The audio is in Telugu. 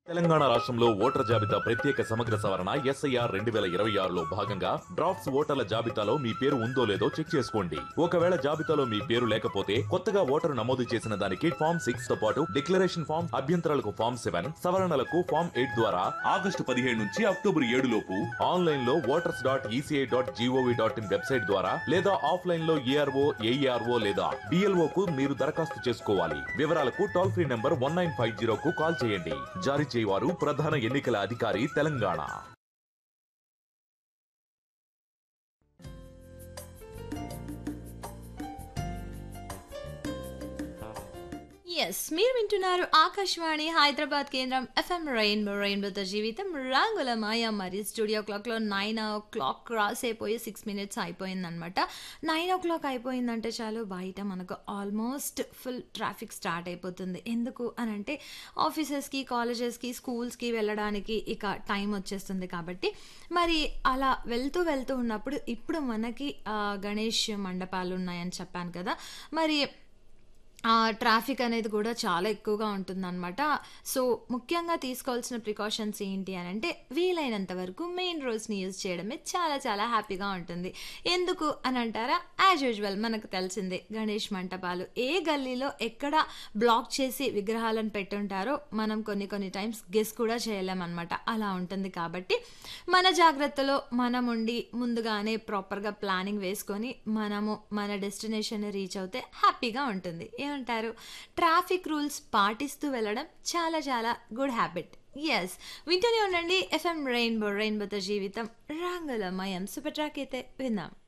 తెలంగాణ రాష్ట్రంలో ఓటర్ల జాబితా ప్రత్యేక సమగ్ర సవరణ ఎస్ఐఆర్ రెండు వేల ఇరవై ఆరులో భాగంగా డ్రాఫ్ట్స్ ఓటర్ల జాబితాలో మీ పేరు ఉందో లేదో చెక్ చేసుకోండి ఒకవేళ జాబితాలో మీ పేరు లేకపోతే కొత్తగా ఓటరు నమోదు చేసిన దానికి ఫామ్ సిక్స్ తో పాటు డిక్లరేషన్ ఫామ్ అభ్యంతరాలకు ఫామ్ సెవెన్ సవరణలకు ఫామ్ ఎయిట్ ద్వారా ఆగస్టు పదిహేడు నుంచి అక్టోబర్ ఏడు లోపు ఆన్లైన్ లో voters dot ECI dot GOV dot in website ద్వారా లేదా ఆఫ్లైన్ లో ఏఆర్ఓ ఏఈఆర్ఓ లేదా డిఎల్ఓ కు మీరు దరఖాస్తు చేసుకోవాలి వివరాలకు toll free number one nine five zero కు కాల్ చేయండి జారీ చేయవారు ప్రధాన ఎన్నికల అధికారి తెలంగాణ ఎస్ మీరు వింటున్నారు ఆకాశవాణి హైదరాబాద్ కేంద్రం ఎఫ్ఎం రెయిన్బో రెయిన్బోతో జీవితం రంగుల మాయ మరి స్టూడియో క్లాక్లో నైన్ ఓ క్లాక్ క్రాస్ అయిపోయి సిక్స్ మినిట్స్ అయిపోయిందనమాట నైన్ ఓ క్లాక్ అయిపోయిందంటే చాలు బయట మనకు ఆల్మోస్ట్ ఫుల్ ట్రాఫిక్ స్టార్ట్ అయిపోతుంది ఎందుకు అని అంటే ఆఫీసెస్కి కాలేజెస్కి స్కూల్స్కి వెళ్ళడానికి ఇక టైం వచ్చేస్తుంది కాబట్టి మరి అలా వెళ్తూ వెళ్తూ ఉన్నప్పుడు ఇప్పుడు మనకి ఆ, గణేష్ మండపాలు ఉన్నాయని చెప్పాను కదా మరి ఆ, ట్రాఫిక్ అనేది కూడా చాలా ఎక్కువగా ఉంటుందన్నమాట సో ముఖ్యంగా తీసుకోవాల్సిన ప్రికాషన్స్ ఏంటి అని అంటే వీలైనంత వరకు మెయిన్ రోడ్స్ని యూజ్ చేయడమే చాలా చాలా హ్యాపీగా ఉంటుంది ఎందుకు అని అంటారా యాజ్ యూజువల్ మనకు తెలిసిందే గణేష్ మంటపాలు ఏ గల్లీలో ఎక్కడ బ్లాక్ చేసి విగ్రహాలను పెట్టుంటారో మనం కొన్ని కొన్ని టైమ్స్ గెస్ కూడా చేయలేమన్నమాట అలా ఉంటుంది కాబట్టి మన జాగ్రత్తలో మనం ఉండి ముందుగానే ప్రాపర్గా ప్లానింగ్ వేసుకొని మనము మన డెస్టినేషన్ రీచ్ అవుతే హ్యాపీగా ఉంటుంది ఏమంటారు ట్రాఫిక్ రూల్స్ పాటిస్తూ వెళ్ళడం చాలా చాలా గుడ్ హ్యాబిట్ ఎస్ వింటూనే ఉండండి ఎఫ్ఎం రెయిన్బో రెయిన్బోతో జీవితం రంగులమయం సూపర్ ట్రాక్ అయితే విందాం